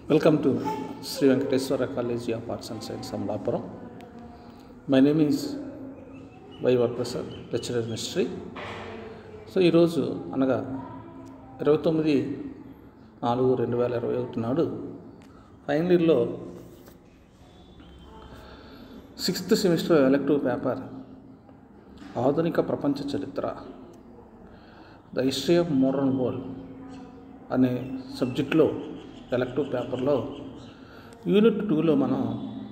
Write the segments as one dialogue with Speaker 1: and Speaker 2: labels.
Speaker 1: Welcome to Sri Venkateswara College of Arts and Science, Amlapuram. My name is వైవర్ Prasad lecturer in history so ఈరోజు అనగా ఇరవై తొమ్మిది నాలుగు రెండు వేల ఇరవై ఒకటి నాడు ఫైనల్ ఇయర్లో సిక్స్త్ సెమిస్టర్ ఎలక్టివ్ పేపర్ ఆధునిక ప్రపంచ చరిత్ర the history of modern world అనే సబ్జెక్ట్లో ఎలక్టివ్ పేపర్లో యూనిట్ టూలో మనం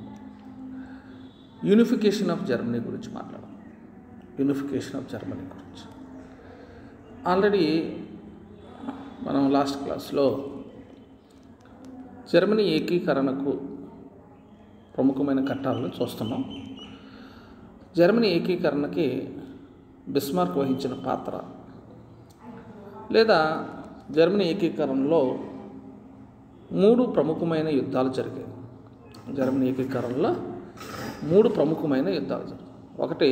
Speaker 1: యూనిఫికేషన్ ఆఫ్ జర్మనీ గురించి మాట్లాడాం యూనిఫికేషన్ ఆఫ్ జర్మనీ గురించి ఆల్రెడీ మనం లాస్ట్ క్లాస్లో జర్మనీ ఏకీకరణకు ప్రముఖమైన ఘట్టాలను చూస్తున్నాం జర్మనీ ఏకీకరణకి బిస్మార్క్ వహించిన పాత్ర లేదా జర్మనీ ఏకీకరణలో మూడు ప్రముఖమైన యుద్ధాలు జరిగాయి జర్మనీ ఏకీకరణలో మూడు ప్రముఖమైన యుద్ధాలు జరిగాయి ఒకటి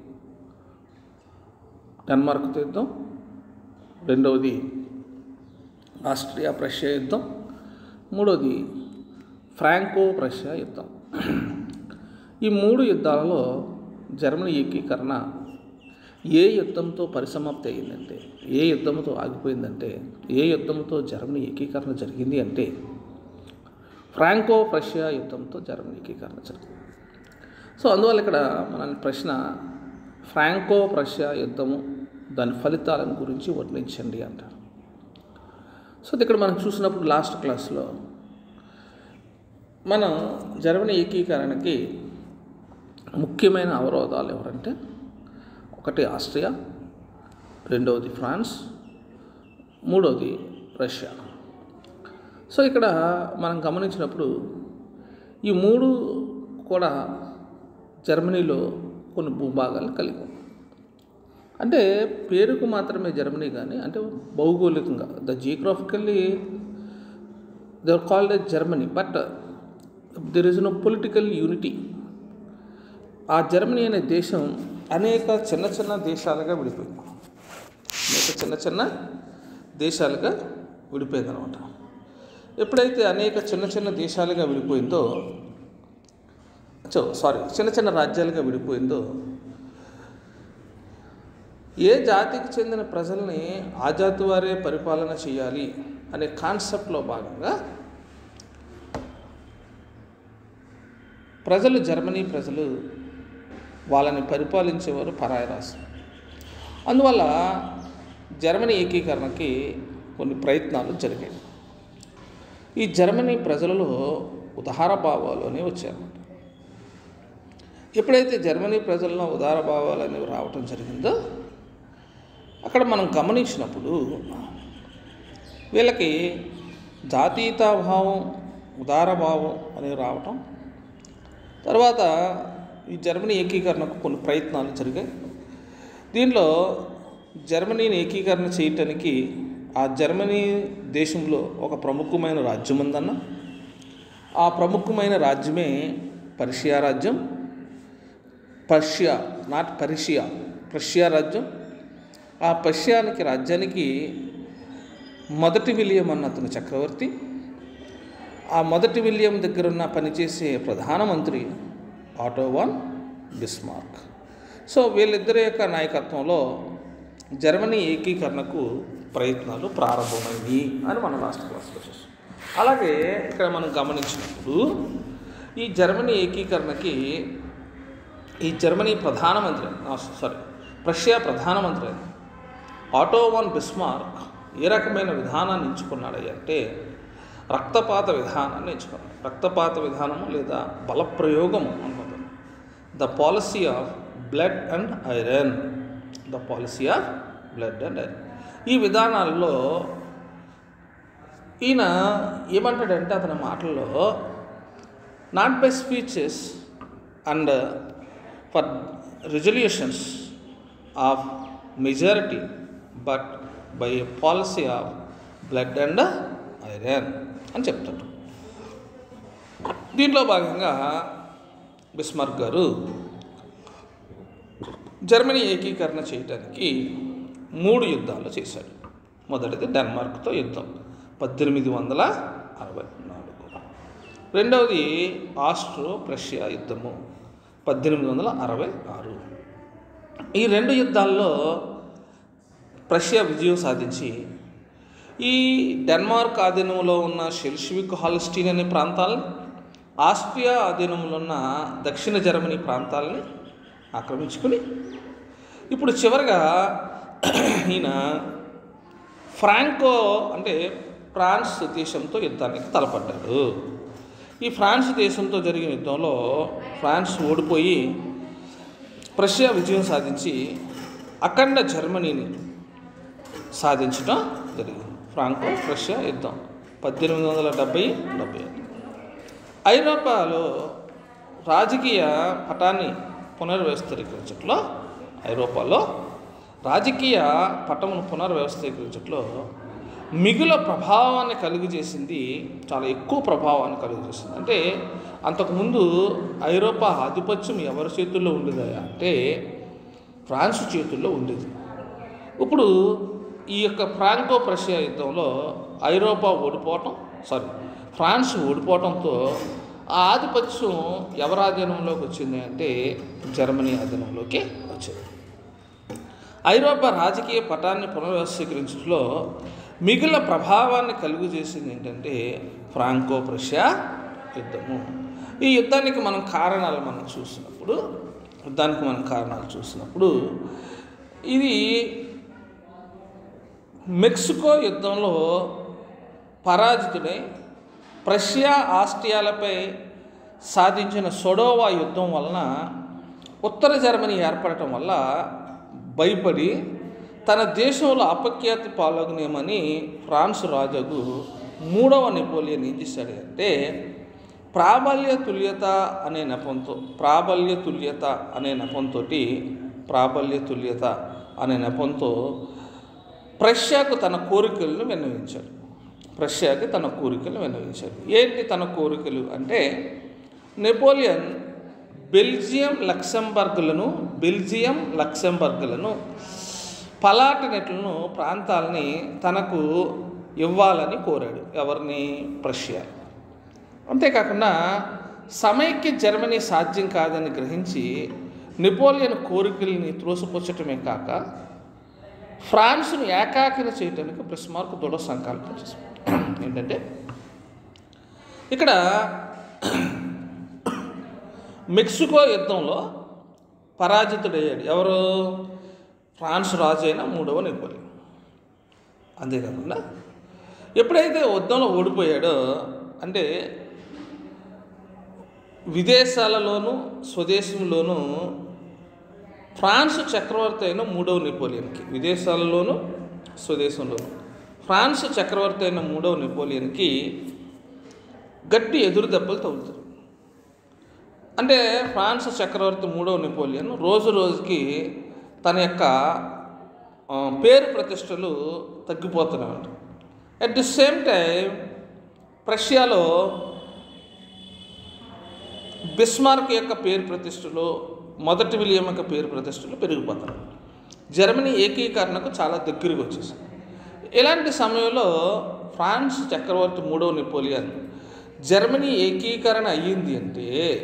Speaker 1: డెన్మార్క్తో యుద్ధం రెండవది ఆస్ట్రియా ప్రష్యా యుద్ధం మూడవది ఫ్రాంకో ప్రష్యా యుద్ధం ఈ మూడు యుద్ధాలలో జర్మనీ ఏకీకరణ ఏ యుద్ధంతో పరిసమాప్తి అయ్యిందంటే ఏ యుద్ధంతో ఆగిపోయిందంటే ఏ యుద్ధంతో జర్మనీ ఏకీకరణ జరిగింది అంటే ఫ్రాంకో ప్రష్యా యుద్ధంతో జర్మనీ ఏకీకరణ జరిగింది సో అందువల్ల ఇక్కడ మన ప్రశ్న ఫ్రాంకో ప్రష్యా యుద్ధము దాని ఫలితాలను గురించి వర్ణించండి అంటారు సో ఇక్కడ మనం చూసినప్పుడు లాస్ట్ క్లాస్లో మనం జర్మనీ ఏకీకరణకి ముఖ్యమైన అవరోధాలు ఎవరంటే ఒకటి ఆస్ట్రియా రెండవది ఫ్రాన్స్ మూడవది రష్యా సో ఇక్కడ మనం గమనించినప్పుడు ఈ మూడు కూడా జర్మనీలో కొన్ని భూభాగాలు కలిగి ఉంది అంటే పేరుకు మాత్రమే జర్మనీ కానీ అంటే భౌగోళికంగా the geographically they are called a Germany but there is no political unity ఆ జర్మనీ అనే దేశం అనేక చిన్న చిన్న దేశాలుగా విడిపోయింది అనేక చిన్న చిన్న దేశాలుగా విడిపోయింది అనమాట ఎప్పుడైతే అనేక చిన్న చిన్న దేశాలుగా విడిపోయిందో చో సారీ చిన్న చిన్న రాజ్యాలుగా విడిపోయిందో ఏ జాతికి చెందిన ప్రజల్ని ఆ జాతి వారే పరిపాలన చేయాలి అనే కాన్సెప్ట్లో భాగంగా ప్రజలు జర్మనీ ప్రజలు వాళ్ళని పరిపాలించేవారు పరాయ రాష్ట్రం అందువల్ల జర్మనీ ఏకీకరణకి కొన్ని ప్రయత్నాలు జరిగాయి ఈ జర్మనీ ప్రజలలో ఉదార భావాలు అనేవి వచ్చాయన్నమాట ఎప్పుడైతే జర్మనీ ప్రజల్లో ఉదార భావాలు అనేవి రావటం జరిగిందో అక్కడ మనం గమనించినప్పుడు వీళ్ళకి జాతీయతాభావం ఉదారభావం అనేవి రావటం తర్వాత ఈ జర్మనీ ఏకీకరణకు కొన్ని ప్రయత్నాలు జరిగాయి దీనిలో జర్మనీని ఏకీకరణ చేయటానికి ఆ జర్మనీ దేశంలో ఒక ప్రముఖమైన రాజ్యం ఉందన్న ఆ ప్రముఖమైన రాజ్యమే పర్షియా రాజ్యం పర్షియా నాట్ పర్షియా పర్షియా రాజ్యం ఆ పర్షియానికి రాజ్యానికి మొదటి విలియం అన్న అతను చక్రవర్తి ఆ మొదటి విలియం దగ్గర ఉన్న పనిచేసే ప్రధానమంత్రి ఆటోవాన్ బిస్మార్క్ సో వీళ్ళిద్దరి యొక్క నాయకత్వంలో జర్మనీ ఏకీకరణకు ప్రయత్నాలు ప్రారంభమైనవి అని మనం లాస్ట్ క్లాస్లో చూస్తాం అలాగే ఇక్కడ మనం గమనించినప్పుడు ఈ జర్మనీ ఏకీకరణకి ఈ జర్మనీ ప్రధానమంత్రి సారీ రష్యా ప్రధానమంత్రి ఆటోవాన్ బిస్మార్క్ ఏ రకమైన విధానాన్ని ఎంచుకున్నాడు అంటే రక్తపాత విధానాన్ని ఎంచుకున్నాడు రక్తపాత విధానము లేదా బలప్రయోగము అనుకుంటాం the policy of blood and iron the policy of blood and iron ఈ విధానాల్లో ఈయన ఏమంటాడంటే అతని మాటల్లో not by speeches and for resolutions of majority but by a policy of blood and iron అని చెప్తాడు దీంట్లో భాగంగా బిస్మార్క్ గారు జర్మనీ ఏకీకరణ చేయడానికి మూడు యుద్ధాలు చేశాడు మొదటిది డెన్మార్క్తో యుద్ధం పద్దెనిమిది వందల అరవై నాలుగు రెండవది ఆస్ట్రో ప్రషియా యుద్ధము పద్దెనిమిది వందల అరవై ఆరు ఈ రెండు యుద్ధాల్లో ప్రషియా విజయం సాధించి ఈ డెన్మార్క్ ఆధీనంలో ఉన్న షెల్షివిక్ హాల్స్టీన్ అనే ప్రాంతాలని ఆస్ట్రియా ఆధీనంలో ఉన్న దక్షిణ జర్మనీ ప్రాంతాలని ఆక్రమించుకుని ఇప్పుడు చివరిగా ఈయన ఫ్రాంకో అంటే ఫ్రాన్స్ దేశంతో యుద్ధానికి తలపడ్డాడు ఈ ఫ్రాన్స్ దేశంతో జరిగిన యుద్ధంలో ఫ్రాన్స్ ఓడిపోయి ప్రషియా విజయం సాధించి అఖండ జర్మనీని సాధించడం జరిగింది ఫ్రాంకో రష్యా యుద్ధం పద్దెనిమిది వందల డెబ్బై డెబ్బై ఒకటి ఐరోపాలో రాజకీయ పటాన్ని పునర్వ్యవస్థీకరించట్లో ఐరోపాలో రాజకీయ పటమును పునర్వ్యవస్థీకరించట్లో మిగుల ప్రభావాన్ని కలుగు చేసింది చాలా ఎక్కువ ప్రభావాన్ని కలుగు చేసింది అంటే అంతకుముందు ఐరోపా ఆధిపత్యం ఎవరి చేతుల్లో ఉండేదా అంటే ఫ్రాన్స్ చేతుల్లో ఉండేది ఇప్పుడు ఈ యొక్క ఫ్రాంకో ప్రషియా యుద్ధంలో ఐరోపా ఓడిపోవటం సారీ ఫ్రాన్స్ ఓడిపోవటంతో ఆ ఆధిపత్యం ఎవరి ఆధీనంలోకి వచ్చింది అంటే జర్మనీ ఆధీనంలోకి వచ్చింది ఐరోపా రాజకీయ పటాన్ని పునర్వ్యవస్థీకరించడంలో మిగిలిన ప్రభావాన్ని కలుగు చేసింది ఏంటంటే ఫ్రాంకో ప్రషియా యుద్ధము ఈ యుద్ధానికి మనం కారణాలు మనం చూసినప్పుడు యుద్ధానికి మనం కారణాలు చూసినప్పుడు ఇది మెక్సికో యుద్ధంలో పరాజితుడై ప్రషియా ఆస్ట్రియాలపై సాధించిన సొడోవా యుద్ధం వలన ఉత్తర జర్మనీ ఏర్పడటం వల్ల భయపడి తన దేశంలో అపఖ్యాతి పాల్గొనేమని ఫ్రాన్స్ రాజుకు మూడవ నెపోలియన్ ఏం చేశాడు అంటే ప్రాబల్య తుల్యత అనే నెపంతో ప్రాబల్య తుల్యత అనే నెపంతో ప్రాబల్య తుల్యత అనే నెపంతో ప్రష్యాకు తన కోరికలను విన్నవించాడు ప్రష్యాకి తన కోరికలు విన్నవించాడు ఏంటి తన కోరికలు అంటే నెపోలియన్ బెల్జియం లక్సంబర్గ్లను బెల్జియం లక్సంబర్గ్లను పలాటనెట్లను ప్రాంతాలని తనకు ఇవ్వాలని కోరాడు ఎవరిని ప్రష్యా అంతేకాకుండా సమైక్య జర్మనీ సాధ్యం కాదని గ్రహించి నెపోలియన్ కోరికల్ని త్రోసిపుచ్చటమే కాక ఫ్రాన్స్ను ఏకాకిన చేయటానికి బ్రిస్మార్క్ దృఢ సంకల్పం చేశాడు ఏంటంటే ఇక్కడ మెక్సికో యుద్ధంలో పరాజితుడయ్యాడు ఎవరు ఫ్రాన్స్ రాజు అయిన మూడవ నెపోలియన్ అంతేకాకుండా ఎప్పుడైతే యుద్ధంలో ఓడిపోయాడో అంటే విదేశాలలోనూ స్వదేశంలోనూ ఫ్రాన్స్ చక్రవర్తి అయిన మూడవ నెపోలియన్కి విదేశాలలోనూ స్వదేశంలోనూ ఫ్రాన్స్ చక్రవర్తి అయిన మూడవ నెపోలియన్కి గట్టి ఎదురు దెబ్బలు తగులుతారు అంటే ఫ్రాన్స్ చక్రవర్తి మూడవ నెపోలియన్ రోజు రోజుకి తన యొక్క ఆ, పేరు ప్రతిష్టలు తగ్గిపోతున్నాయంట అట్ ది సేమ్ టైం ప్రష్యాలో బిస్మార్క్ యొక్క పేరు ప్రతిష్టలు మొదటి విలియం యొక్క పేరు ప్రతిష్టలు పెరిగిపోతాయి జర్మనీ ఏకీకరణకు చాలా దగ్గరగా వచ్చేసింది ఇలాంటి సమయంలో ఫ్రాన్స్ చక్రవర్తి మూడవ నెపోలియన్ జర్మనీ ఏకీకరణ అయ్యింది అంటే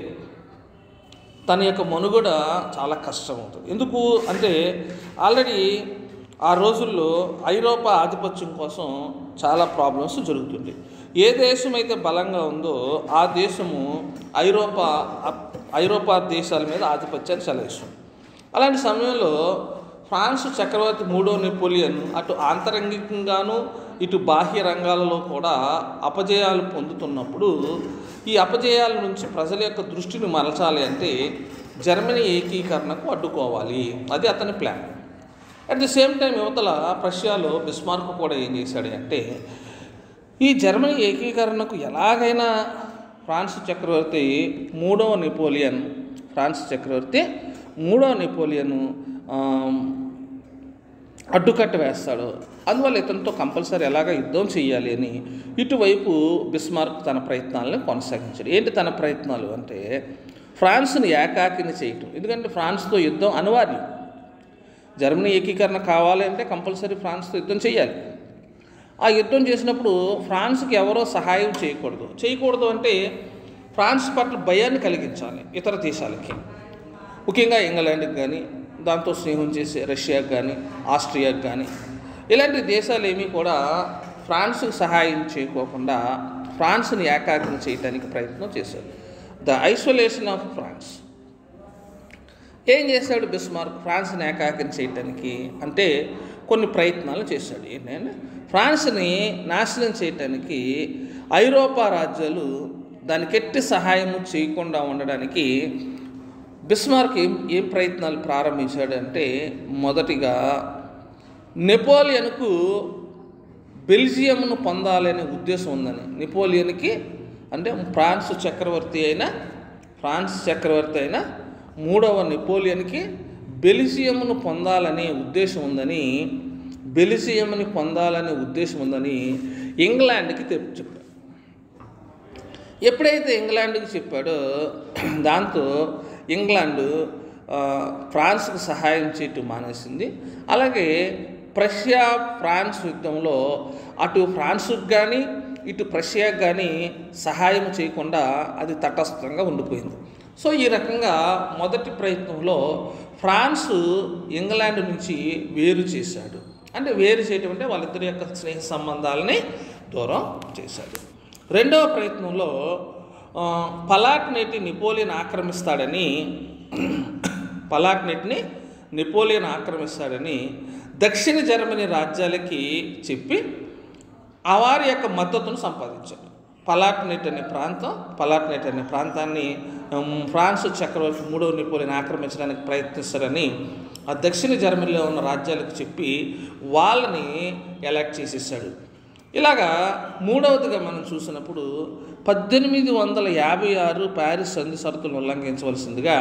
Speaker 1: తన యొక్క మనుగడ చాలా కష్టం అవుతుంది ఎందుకు అంటే ఆల్రెడీ ఆ రోజుల్లో ఐరోపా ఆధిపత్యం కోసం చాలా ప్రాబ్లమ్స్ జరుగుతుంది ఏ దేశం అయితే బలంగా ఉందో ఆ దేశము ఐరోపా ఐరోపా దేశాల మీద ఆధిపత్యాన్ని చెలాయిస్తుంది అలాంటి సమయంలో ఫ్రాన్స్ చక్రవర్తి మూడో నెపోలియన్ అటు ఆంతరంగికంగాను ఇటు బాహ్య రంగాలలో కూడా అపజయాలు పొందుతున్నప్పుడు ఈ అపజయాల నుంచి ప్రజల యొక్క దృష్టిని మరల్చాలి అంటే జర్మనీ ఏకీకరణకు అడ్డుకోవాలి అది అతని plan at the same time యువతల ప్రష్యాలో బిస్మార్క్ కూడా ఏం చేశాడు అంటే ఈ జర్మనీ ఏకీకరణకు ఎలాగైనా ఫ్రాన్స్ చక్రవర్తి మూడవ నెపోలియన్ ఫ్రాన్స్ చక్రవర్తి మూడవ నెపోలియన్ ఆమ్, అడ్డుకట్ట వేస్తాడు అందువల్ల ఇతనితో కంపల్సరీ ఎలాగ యుద్ధం చేయాలి అని ఇటువైపు బిస్మార్క్ తన ప్రయత్నాలను కొనసాగించాడు ఏంటి తన ప్రయత్నాలు అంటే ఫ్రాన్స్ని ఏకాకిని చేయటం ఎందుకంటే ఫ్రాన్స్తో యుద్ధం అనివార్యం జర్మనీ ఏకీకరణ కావాలి అంటే కంపల్సరీ ఫ్రాన్స్తో యుద్ధం చేయాలి ఆ యుద్ధం చేసినప్పుడు ఫ్రాన్స్కి ఎవరో సహాయం చేయకూడదు చేయకూడదు అంటే ఫ్రాన్స్ పట్ల భయాన్ని కలిగించాలి ఇతర దేశాలకి ముఖ్యంగా ఇంగ్లాండ్కి కానీ దాంతో స్నేహం చేసే రష్యాకి కానీ ఆస్ట్రియాకి కానీ ఇలాంటి దేశాలు ఏమీ కూడా ఫ్రాన్స్కి సహాయం చేయకోకుండా ఫ్రాన్స్ని ఏకాగ్రం చేయడానికి ప్రయత్నం చేశాడు ద ఐసోలేషన్ ఆఫ్ ఫ్రాన్స్ ఏం చేశాడు బిస్మార్క్ ఫ్రాన్స్ని ఏకాగ్రం చేయటానికి అంటే కొన్ని ప్రయత్నాలు చేశాడు ఏంటంటే ఫ్రాన్స్ని నాశనం చేయటానికి ఐరోపా రాజ్యాలు దానికి ఎట్టి సహాయము చేయకుండా ఉండడానికి బిస్మార్క్ ఏం ఏం ప్రయత్నాలు ప్రారంభించాడంటే మొదటిగా నెపోలియన్కు బెల్జియంను పొందాలనే ఉద్దేశం ఉందని నెపోలియన్కి అంటే ఫ్రాన్స్ చక్రవర్తి అయిన ఫ్రాన్స్ చక్రవర్తి అయిన మూడవ నెపోలియన్కి బెల్జియంను పొందాలనే ఉద్దేశం ఉందని బెల్జియంని పొందాలనే ఉద్దేశం ఉందని ఇంగ్లాండ్కి తెప్పి చెప్పాడు ఎప్పుడైతే ఇంగ్లాండ్కి చెప్పాడో దాంతో ఇంగ్లాండు ఆ, ఫ్రాన్స్కి సహాయం చేయటం మానేసింది అలాగే ప్రష్యా ఫ్రాన్స్ యుద్ధంలో అటు ఫ్రాన్స్కి కానీ ఇటు ప్రష్యాకి కానీ సహాయం చేయకుండా అది తటస్థంగా ఉండిపోయింది సో ఈ రకంగా మొదటి ప్రయత్నంలో ఫ్రాన్స్ ఇంగ్లాండ్ నుంచి వేరు చేశాడు అంటే వేరు చేయటం అంటే వాళ్ళిద్దరి యొక్క స్నేహ సంబంధాలని దూరం చేశాడు రెండవ ప్రయత్నంలో ఆ, పలాక్నేటి నెపోలియన్ ఆక్రమిస్తాడని పలాక్నెట్ని నెపోలియన్ ఆక్రమిస్తాడని దక్షిణ జర్మనీ రాజ్యాలకి చెప్పి ఆ వారి యొక్క మద్దతును సంపాదించాడు పలాక్నెట్ అనే ప్రాంతం పలాక్నెట్ అనే ప్రాంతాన్ని ఉమ్, ఫ్రాన్స్ చక్రవర్తి మూడవ నెపోలియన్ ఆక్రమించడానికి ప్రయత్నిస్తారని ఆ దక్షిణ జర్మనీలో ఉన్న రాజ్యాలకు చెప్పి వాళ్ళని ఎలక్ట్ చేసేసాడు ఇలాగా మూడవదిగా మనం చూసినప్పుడు పద్దెనిమిది వందల యాభై ఆరు ప్యారిస్ సంధి షరతులను ఉల్లంఘించవలసిందిగా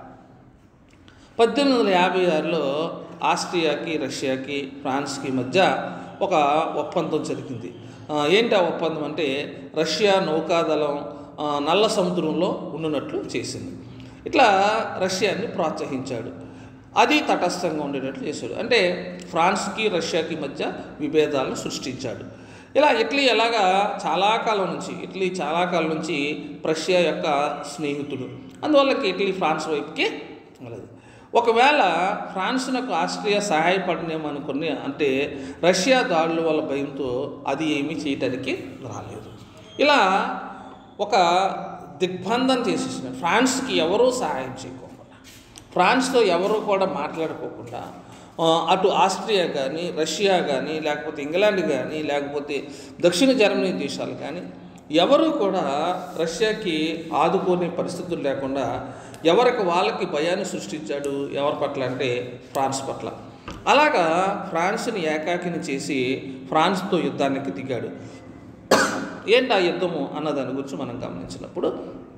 Speaker 1: పద్దెనిమిది వందల యాభై ఆరులో ఆస్ట్రియాకి రష్యాకి ఫ్రాన్స్కి మధ్య ఒక ఒప్పందం జరిగింది ఆ, ఏంటి ఆ ఒప్పందం అంటే రష్యా నౌకాదళం ఆ, నల్ల సముద్రంలో ఉండునట్లు చేసింది ఇట్లా రష్యాని ప్రోత్సహించాడు అది తటస్థంగా ఉండేటట్లు చేశాడు అంటే ఫ్రాన్స్కి రష్యాకి మధ్య విభేదాలను సృష్టించాడు ఇలా ఇటలీ ఎలాగా చాలా కాలం నుంచి ఇటలీ చాలా కాలం నుంచి రష్యా యొక్క స్నేహితుడు అందువల్ల ఇటలీ ఫ్రాన్స్ వైపుకి వెళ్ళదు ఒకవేళ ఫ్రాన్స్నకు ఆస్ట్రియా సహాయపడనేమో అనుకుని అంటే రష్యా దాడుల వల్ల భయంతో అది ఏమీ చేయటానికి రాలేదు ఇలా ఒక దిగ్బంధం చేసేసిన ఫ్రాన్స్కి ఎవరూ సహాయం చేయకోకుండా ఫ్రాన్స్తో ఎవరు కూడా మాట్లాడుకోకుండా ఆ, అటు ఆస్ట్రియా కానీ రష్యా కానీ లేకపోతే ఇంగ్లాండ్ కానీ లేకపోతే దక్షిణ జర్మనీ దేశాలు కానీ ఎవరు కూడా రష్యాకి ఆదుకునే పరిస్థితులు లేకుండా ఎవరికి వాళ్ళకి భయాన్ని సృష్టించాడు ఎవరి పట్ల అంటే ఫ్రాన్స్ పట్ల అలాగా ఫ్రాన్స్ని ఏకాకిని చేసి ఫ్రాన్స్తో యుద్ధానికి దిగాడు ఏంటి ఆ యుద్ధము అన్న దాని గురించి మనం గమనించినప్పుడు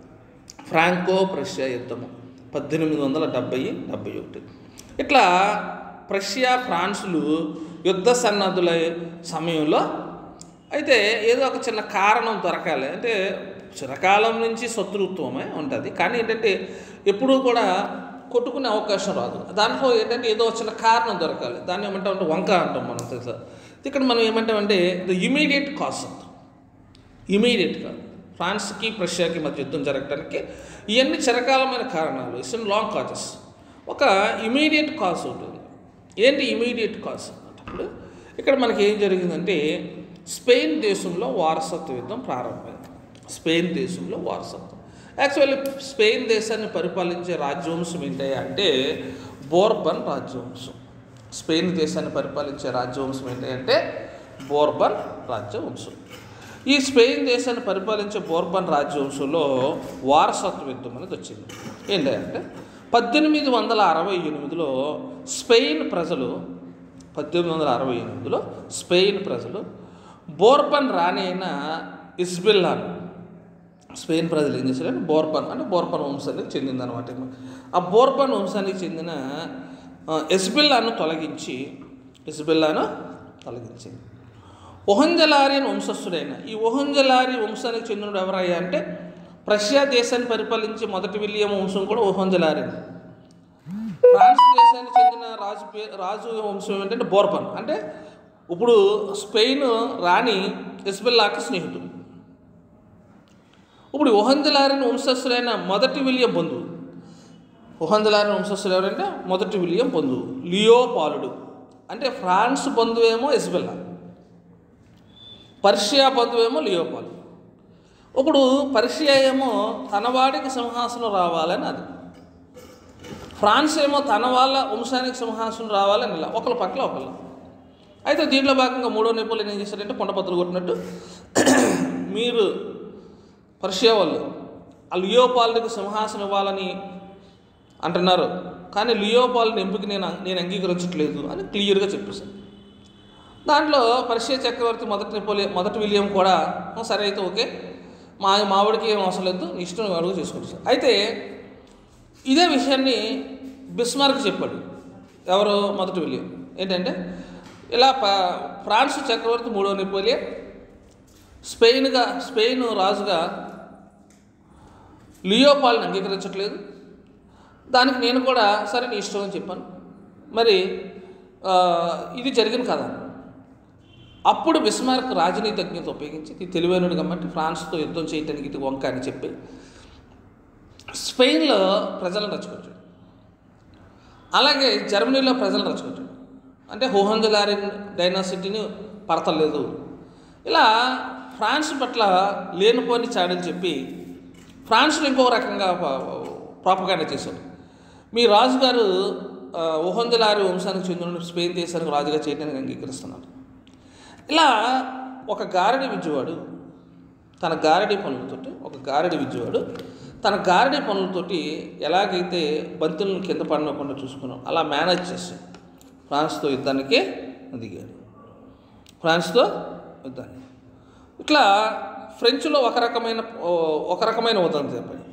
Speaker 1: ఫ్రాంకో ప్రష్యా యుద్ధము పద్దెనిమిది వందల డెబ్బై డెబ్బై ఒకటి ఇట్లా ప్రష్యా ఫ్రాన్సులు యుద్ధ సన్నద్ధుల సమయంలో అయితే ఏదో ఒక చిన్న కారణం దొరకాలి అంటే చిరకాలం నుంచి శత్రుత్వమే ఉంటుంది కానీ ఏంటంటే ఎప్పుడూ కూడా కొట్టుకునే అవకాశం రాదు దాంట్లో ఏంటంటే ఏదో ఒక చిన్న కారణం దొరకాలి దాన్ని ఏమంటామంటే వంక అంటాం మనం తెలుసా ఇక్కడ మనం ఏమంటామంటే ద ఇమీడియట్ కాజ్ అంటాం ఇమీడియట్గా ఫ్రాన్స్కి ప్రష్యాకి మధ్య యుద్ధం జరగడానికి ఇవన్నీ చిరకాలమైన కారణాలు ఇట్స్ లాంగ్ కాజెస్ ఒక ఇమీడియట్ కాజ్ ఉంటుంది ఏంటి ఇమీడియట్ కాజ్ అన్నప్పుడు ఇక్కడ మనకి ఏం జరిగిందంటే స్పెయిన్ దేశంలో వారసత్వ యుద్ధం ప్రారంభమైంది స్పెయిన్ దేశంలో వారసత్వం యాక్చువల్లీ స్పెయిన్ దేశాన్ని పరిపాలించే రాజ్యవంశం ఏంటి అంటే బోర్బన్ రాజ్యవంశం స్పెయిన్ దేశాన్ని పరిపాలించే రాజ్యవంశం ఏంటి అంటే బోర్బన్ రాజ్యవంశం ఈ స్పెయిన్ దేశాన్ని పరిపాలించే బోర్బన్ రాజ్యవంశంలో వారసత్వ యుద్ధం అనేది వచ్చింది ఏంటంటే పద్దెనిమిది వందల అరవై ఎనిమిదిలో స్పెయిన్ ప్రజలు పద్దెనిమిది వందల అరవై ఎనిమిదిలో స్పెయిన్ ప్రజలు బోర్బన్ రాణి అయిన ఇస్బిల్లాను స్పెయిన్ ప్రజలు ఏం చేశారంటే బోర్బన్ అంటే బోర్బన్ వంశానికి చెందిందనమాట ఆ బోర్బన్ వంశానికి చెందిన ఆ, ఎస్బిల్లాను తొలగించి ఎస్బిల్లాను తొలగించింది ఒహంజలారియన్ వంశస్థుడైన ఈ ఒహంజలారి వంశానికి చెందినడు ఎవరయ్యా అంటే ప్రష్యా దేశాన్ని పరిపాలించే మొదటి విలియం వంశం కూడా ఒహంజలారియన్ ఫ్రాన్స్ దేశానికి చెందిన రాజు పే రాజు వంశం ఏంటంటే బోర్బన్ అంటే ఇప్పుడు స్పెయిన్ రాణి ఎస్బెల్లాకి స్నేహితుడు ఇప్పుడు ఉహంజలారిని వంశస్థులైన మొదటి విలియం బంధువు ఉహంజలారిని వంశస్థులు ఎవరంటే మొదటి విలియం బంధువు లియోపాలుడు అంటే ఫ్రాన్స్ బంధువేమో ఇస్బెల్లా పర్షియా బంధువేమో లియోపాలు ఇప్పుడు పర్షియా ఏమో తన వాడికి సింహాసనం రావాలని అది ఫ్రాన్స్ ఏమో తన వాళ్ళ వంశానికి సింహాసనం రావాలని ఇలా ఒకళ్ళ పట్ల ఒకళ్ళు అయితే దీంట్లో భాగంగా మూడో నెపోలియన్ ఏం చేశారంటే కొండపత్రులు కొట్టినట్టు మీరు పర్షియా వాళ్ళు ఆ లియోపాల్కి సింహాసనం ఇవ్వాలని అంటున్నారు కానీ లియోపాల్ని ఎంపిక నేను నేను అంగీకరించట్లేదు అని క్లియర్గా చెప్పేశాను దాంట్లో పర్షియా చక్రవర్తి మొదటి నెపోలియన్ మొదటి విలియం కూడా "ఆ, సరే అయితే ఓకే మా మావిడికి ఏం అవసరం లేదు నీ ఇష్టం నువ్వు అడుగు చేసుకోవచ్చు అయితే ఇదే విషయాన్ని బిస్మార్క్ చెప్పాడు ఎవరు మొదటి విలియం ఏంటంటే ఇలా ప ఫ్రాన్స్ చక్రవర్తి మూడో నెపోలియన్ స్పెయిన్గా స్పెయిన్ రాజుగా లియోపాల్ని అంగీకరించట్లేదు దానికి నేను కూడా సరే నీ ఇష్టం అని చెప్పాను మరి ఆ, ఇది జరిగింది కదా అప్పుడు బిస్మార్క్ రాజనీతిజ్ఞత ఉపయోగించి ఇది తెలివైనడు కాబట్టి ఫ్రాన్స్తో యుద్ధం చేయటానికి ఇది వంక అని చెప్పి స్పెయిన్లో ప్రజలను రచుకొచ్చాడు అలాగే జర్మనీలో ప్రజలను రచుకొచ్చాడు అంటే హోహంజలారిన్ డైనాసిటీని పడతలేదు ఇలా ఫ్రాన్స్ పట్ల లేనిపోని చాడని చెప్పి ఫ్రాన్స్లో ఇంకో రకంగా ప్రాపగాండ చేశాడు మీ రాజుగారు ఆ, ఓహంజలారి వంశానికి చెందిన స్పెయిన్ దేశానికి రాజుగా చేయడానికి అంగీకరిస్తున్నారు ఇలా ఒక గారడి విద్యవాడు తన గారడి పనులతోటి ఒక గారడి విద్యవాడు తన గారడి పనులతోటి ఎలాగైతే బంతులను కింద పడకుండా చూసుకున్నాం అలా మేనేజ్ చేసి ఫ్రాన్స్తో యుద్ధానికే దిగాడు ఫ్రాన్స్తో యుద్ధానికి ఇట్లా ఫ్రెంచ్లో ఒక రకమైన ఒక రకమైన ఉదంతి చెప్పండి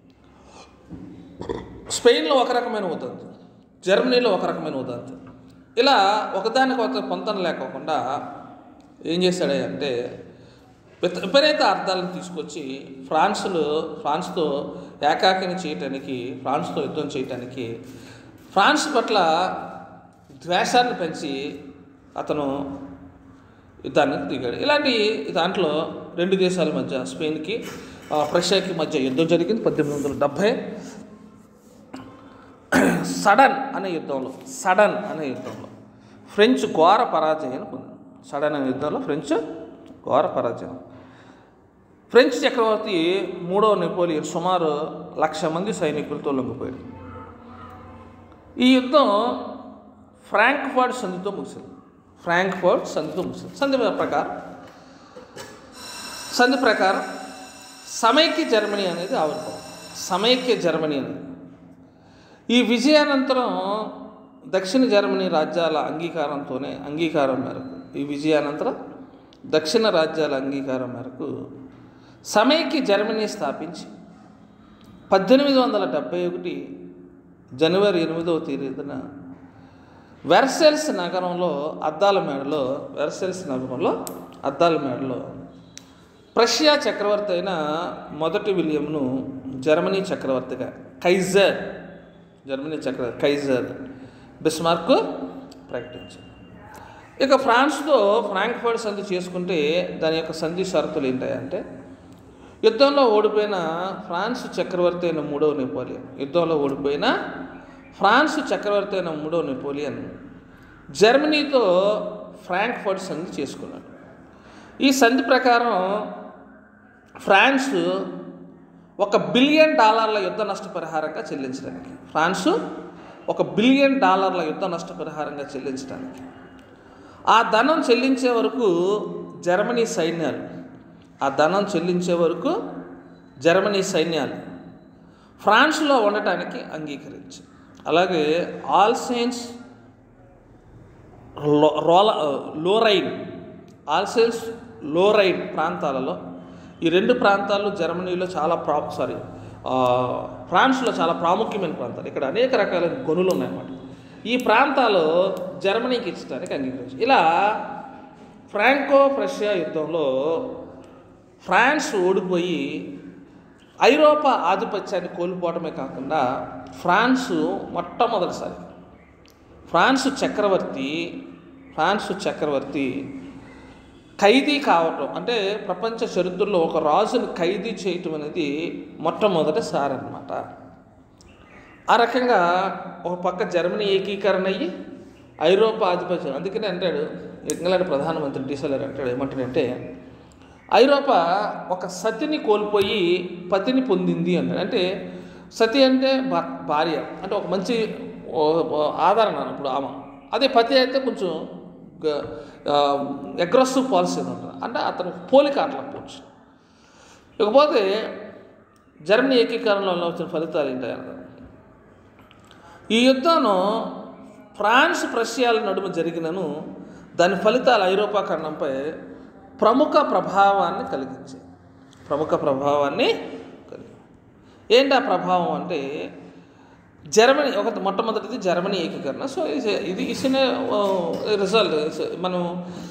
Speaker 1: స్పెయిన్లో ఒక రకమైన ఉదంతి జర్మనీలో ఒక రకమైన ఉదంతి ఇలా ఒకదానికి ఒక పొంతన లేకోకుండా ఏం చేశాడు అంటే విప- విపరీత అర్థాలను తీసుకొచ్చి ఫ్రాన్స్లో ఫ్రాన్స్తో ఏకాకిని చేయటానికి ఫ్రాన్స్తో యుద్ధం చేయటానికి ఫ్రాన్స్ పట్ల ద్వేషాన్ని పెంచి అతను యుద్ధానికి దిగాడు ఇలాంటి దాంట్లో రెండు దేశాల మధ్య స్పెయిన్కి ఆ, ప్రష్యాకి మధ్య యుద్ధం జరిగింది పద్దెనిమిది వందల డెబ్భై సడన్ అనే యుద్ధంలో సడన్ అనే యుద్ధంలో ఫ్రెంచ్ ఘోర పరాజయాన్ని పొందారు సడన్ అనే యుద్ధంలో ఫ్రెంచ్ ఘోర పరాజయం ఫ్రెంచ్ చక్రవర్తి మూడవ నెపోలియన్ సుమారు లక్ష మంది సైనికులతో లొంగిపోయాడు ఈ యుద్ధం ఫ్రాంక్ఫర్ట్ సంధితో ముగిసింది ఫ్రాంక్ఫర్ట్ సంధితో ముగిసింది సంధి ప్రకారం సంధి ప్రకారం సమైక్య జర్మనీ అనేది ఆవిర్భావం సమైక్య జర్మనీ అనేది ఈ విజయానంతరం దక్షిణ జర్మనీ రాజ్యాల అంగీకారంతోనే అంగీకారం మేరకు ఈ విజయానంతరం దక్షిణ రాజ్యాల అంగీకారం మేరకు సమైక్య జర్మనీ స్థాపించి పద్దెనిమిది వందల డెబ్భై ఒకటి జనవరి ఎనిమిదవ తేదీన వెర్సెల్స్ నగరంలో అద్దాల మేడలో వెర్సెల్స్ నగరంలో అద్దాల మేడలో ప్రషియా చక్రవర్తి అయిన మొదటి విలియంను జర్మనీ చక్రవర్తిగా కైజర్ జర్మనీ చక్రవర్తి కైజర్ బిస్మార్క్ ప్రకటించారు ఇక ఫ్రాన్స్తో ఫ్రాంక్ఫర్ట్ సంధి చేసుకుంటే దాని యొక్క సంధి షరతులు ఏంటంటే యుద్ధంలో ఓడిపోయిన ఫ్రాన్స్ చక్రవర్తి అయిన మూడవ నెపోలియన్ యుద్ధంలో ఓడిపోయిన ఫ్రాన్స్ చక్రవర్తి అయిన మూడవ నెపోలియన్ జర్మనీతో ఫ్రాంక్ఫర్ట్ సంధి చేసుకున్నాడు ఈ సంధి ప్రకారం ఫ్రాన్స్ ఒక బిలియన్ డాలర్ల యుద్ధ నష్టపరిహారంగా చెల్లించడానికి ఫ్రాన్స్ ఒక బిలియన్ డాలర్ల యుద్ధ నష్టపరిహారంగా చెల్లించడానికి ఆ ధనం చెల్లించే వరకు జర్మనీ సైన్యాలు ఆ ధనం చెల్లించే వరకు జర్మనీ సైన్యాలు ఫ్రాన్స్లో ఉండటానికి అంగీకరించారు అలాగే ఆల్ సెయిన్స్ లో- రోల లోరైన్ ఆల్సెన్స్ లోరైన్ ప్రాంతాలలో ఈ రెండు ప్రాంతాలు జర్మనీలో చాలా ప్రా సారీ ఆ, ఫ్రాన్స్లో చాలా ప్రాముఖ్యమైన ప్రాంతాలు ఇక్కడ అనేక రకాలైన గనులు ఉన్నాయన్నమాట ఈ ప్రాంతాలు జర్మనీకి ఇచ్చడానికి అంగీకరించారు ఇలా ఫ్రాంకో ప్రషియా యుద్ధంలో ఫ్రాన్స్ ఓడిపోయి ఐరోపా ఆధిపత్యాన్ని కోల్పోవడమే కాకుండా ఫ్రాన్స్ మొట్టమొదటిసారి ఫ్రాన్స్ చక్రవర్తి ఫ్రాన్స్ చక్రవర్తి ఖైదీ కావటం అంటే ప్రపంచ చరిత్రలో ఒక రాజుని ఖైదీ చేయటం అనేది మొట్టమొదటిసారి అనమాట ఆ రకంగా ఒక పక్క జర్మనీ ఏకీకరణ అయ్యి ఐరోపా ఆధిపత్యం అందుకనే అంటాడు ఇంగ్లాండ్ ప్రధానమంత్రి డీసెలర్ అంటాడు ఏమంటాడంటే ఐరోపా ఒక సతిని కోల్పోయి పతిని పొందింది అంటాడు అంటే సతి అంటే భా- భార్య అంటే ఒక మంచి ఓ- ఓ ఆదరణ ఇప్పుడు ఆమె అదే పతి అయితే కొంచెం అగ్రెసివ్ పాలసీ ఉంటుంది అంటే అతను పోలిక అట్లా పోవచ్చు ఇకపోతే జర్మనీ ఏకీకరణలో వచ్చిన ఫలితాలు ఏంటంటే ఈ యుద్ధంలో ఫ్రాన్స్ ప్రష్యాల నడుమ జరిగినను దాని ఫలితాలు ఐరోపా ఖండంపై ప్రముఖ ప్రభావాన్ని కలిగించాయి ప్రముఖ ప్రభావాన్ని కలిగి ఏంటి ఆ ప్రభావం అంటే జర్మనీ ఒక మొట్టమొదటిది జర్మనీ ఏకీకరణ సో ఇది- ఇది ఇచ్చిన రిజల్ట్ మనం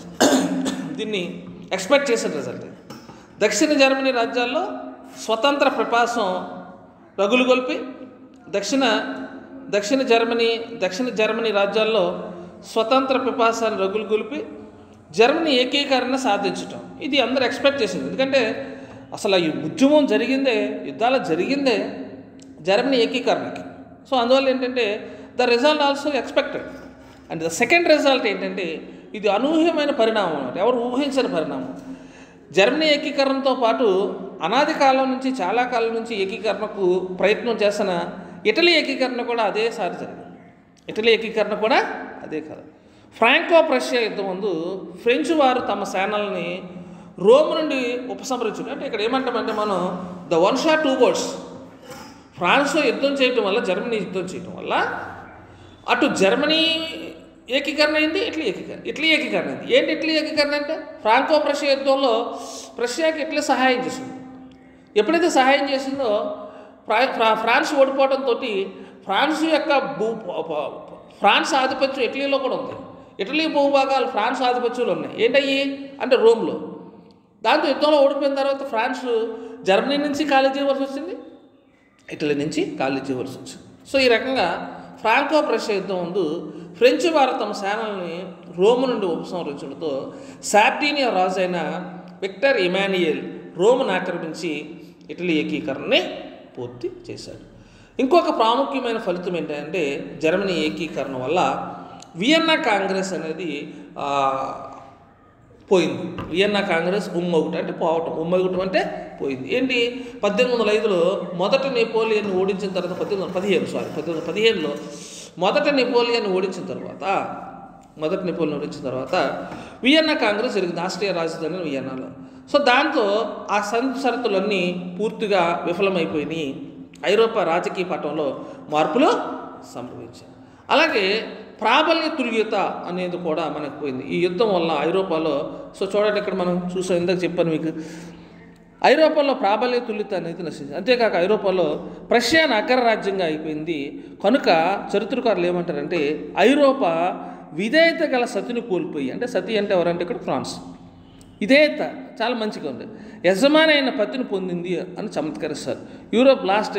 Speaker 1: దీన్ని ఎక్స్పెక్ట్ చేసిన రిజల్ట్ ఇది దక్షిణ జర్మనీ రాజ్యాల్లో స్వతంత్ర ప్రపాసం రగులు గొల్పి దక్షిణ దక్షిణ జర్మనీ దక్షిణ జర్మనీ రాజ్యాల్లో స్వతంత్ర పిపాసాన్ని రగులు గొలిపి జర్మనీ ఏకీకరణ సాధించటం ఇది అందరూ ఎక్స్పెక్ట్ చేసింది ఎందుకంటే అసలు ఈ ఉద్యమం జరిగిందే యుద్ధాలు జరిగిందే జర్మనీ ఏకీకరణకి సో అందువల్ల ఏంటంటే the result also expected and the second result ఏంటంటే ఇది అనూహ్యమైన పరిణామం అన్నమాట ఎవరు ఊహించని పరిణామం జర్మనీ ఏకీకరణతో పాటు అనాది కాలం నుంచి చాలా కాలం నుంచి ఏకీకరణకు ప్రయత్నం చేసిన ఇటలీ ఏకీకరణ కూడా అదేసారి జరిగింది ఇటలీ ఏకీకరణ కూడా అదే కాదు ఫ్రాంకో ప్రష్యా యుద్ధం ముందు ఫ్రెంచ్ వారు తమ సేనల్ని రోమ్ నుండి ఉపసంహరించారు అంటే ఇక్కడ ఏమంటామంటే మనం the one shot two boards ఫ్రాన్స్లో యుద్ధం చేయటం వల్ల జర్మనీ యుద్ధం చేయటం వల్ల అటు జర్మనీ ఏకీకరణ అయింది ఇట్లీ ఏకీకరణ ఇట్లీ ఏకీకరణ అయింది ఏంటి ఇట్లీ ఏకీకరణ అంటే ఫ్రాంకో ప్రష్యా యుద్ధంలో ప్రష్యాకి ఇట్లీ సహాయం చేసింది ఎప్పుడైతే సహాయం చేసిందో ఫ్రా- ఫ్రా- ఫ్రాన్స్ ఓడిపోవడంతో ఫ్రాన్స్ యొక్క భూ ప- ప- ఫ్రాన్స్ ఆధిపత్యం ఇటలీలో కూడా ఉంది ఇటలీ భూభాగాలు ఫ్రాన్స్ ఆధిపత్యంలో ఉన్నాయి ఏంటయ్యి అంటే రోమ్లో దాంతో యుద్ధంలో ఓడిపోయిన తర్వాత ఫ్రాన్స్ జర్మనీ నుంచి ఖాళీ చేయవలసి వచ్చింది ఇటలీ నుంచి ఖాళీ చేయవలసి వచ్చింది సో ఈ రకంగా ఫ్రాంకో ప్రష్యా యుద్ధం ముందు ఫ్రెంచ్ వారు తమ సేనల్ని రోమ్ నుండి ఉపసంహరించడంతో సార్టీనియా రాజు అయిన విక్టర్ ఇమానియల్ రోమ్ను ఆక్రమించి ఇటలీ ఏకీకరణని పూర్తి చేశాడు ఇంకొక ప్రాముఖ్యమైన ఫలితం ఏంటంటే జర్మనీ ఏకీకరణ వల్ల వియన్నా కాంగ్రెస్ అనేది ఆ, పోయింది వియన్నా కాంగ్రెస్ ఉమ్మొకటి అంటే పోవటం ఉమ్మొకటం అంటే పోయింది ఏంటి పద్దెనిమిది వందల ఐదులో మొదట నెపోలియన్ ఓడించిన తర్వాత పద్దెనిమిది వందల పదిహేను సారీ పద్దెనిమిది వందల పదిహేనులో మొదట నెపోలియన్ ఓడించిన తర్వాత మొదటి నెపోలియన్ ఓడించిన తర్వాత వియన్నా కాంగ్రెస్ జరిగింది ఆస్ట్రియా రాజధాని వియన్నాలో సో దాంతో ఆ సంషరతులన్నీ పూర్తిగా విఫలమైపోయినాయి ఐరోపా రాజకీయ పటంలో మార్పులు సంభవించాయి అలాగే ప్రాబల్య తుల్యత అనేది కూడా మనకు పోయింది ఈ యుద్ధం వల్ల ఐరోపాలో సో చూడండి ఇక్కడ మనం చూసాం ఇందాక చెప్పాను మీకు ఐరోపాలో ప్రాబల్య తుల్యత అనేది నశించింది అంతేకాక ఐరోపాలో ప్రష్యాన్ అగ్రరాజ్యంగా అయిపోయింది కనుక చరిత్రకారులు ఏమంటారంటే ఐరోపా విధేయత గల సతిని కోల్పోయి అంటే సతి అంటే ఎవరంటే ఇక్కడ ఫ్రాన్స్ విధేయత చాలా మంచిగా ఉంది యజమాని అయిన పతిని పొందింది అని చమత్కరిస్తారు Europe lost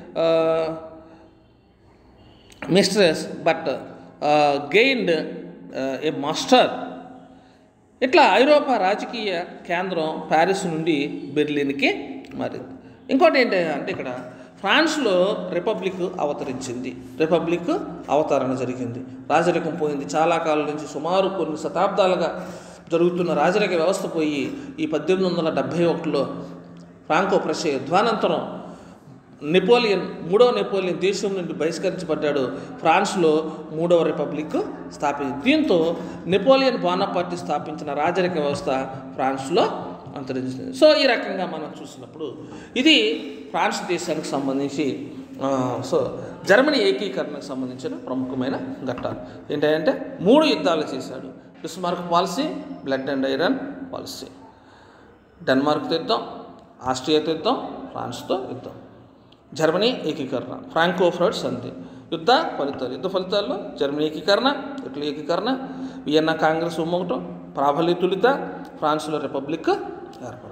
Speaker 1: mistress but gained a master ఇట్లా ఐరోపా రాజకీయ కేంద్రం ప్యారిస్ నుండి బెర్లిన్కి మారింది ఇంకోటి ఏంటి అంటే ఇక్కడ ఫ్రాన్స్లో రిపబ్లిక్ అవతరించింది రిపబ్లిక్ అవతరణ జరిగింది రాజరికం పోయింది చాలా కాలం నుంచి సుమారు కొన్ని శతాబ్దాలుగా జరుగుతున్న రాజరిక వ్యవస్థ పోయి ఈ పద్దెనిమిది వందల డెబ్భై ఒకటిలో ఫ్రాంకో ప్రష్యా యుద్ధానంతరం నెపోలియన్ మూడవ నెపోలియన్ దేశం నుండి బహిష్కరించబడ్డాడు ఫ్రాన్స్లో మూడవ రిపబ్లిక్ స్థాపించింది దీంతో నెపోలియన్ బోనాపార్టీ స్థాపించిన రాజరిక వ్యవస్థ ఫ్రాన్స్లో అంతరించింది సో ఈ రకంగా మనం చూసినప్పుడు ఇది ఫ్రాన్స్ దేశానికి సంబంధించి ఆ, సో జర్మనీ ఏకీకరణకు సంబంధించిన ప్రముఖమైన ఘట్టాలు ఏంటంటే మూడు యుద్ధాలు చేశాడు Bismarck policy blood and iron policy డెన్మార్క్తో యుద్ధం ఆస్ట్రియాతో యుద్ధం ఫ్రాన్స్తో యుద్ధం జర్మనీ ఏకీకరణ ఫ్రాంకో ఫ్రైడ్ సంధి యుద్ధ ఫలితాలు యుద్ధ ఫలితాల్లో జర్మనీ ఏకీకరణ ఇటలీ ఏకీకరణ వియన్నా కాంగ్రెస్ ఉమ్మగటం ప్రాబల్య తులిత ఫ్రాన్స్లో రిపబ్లిక్ ఏర్పడడం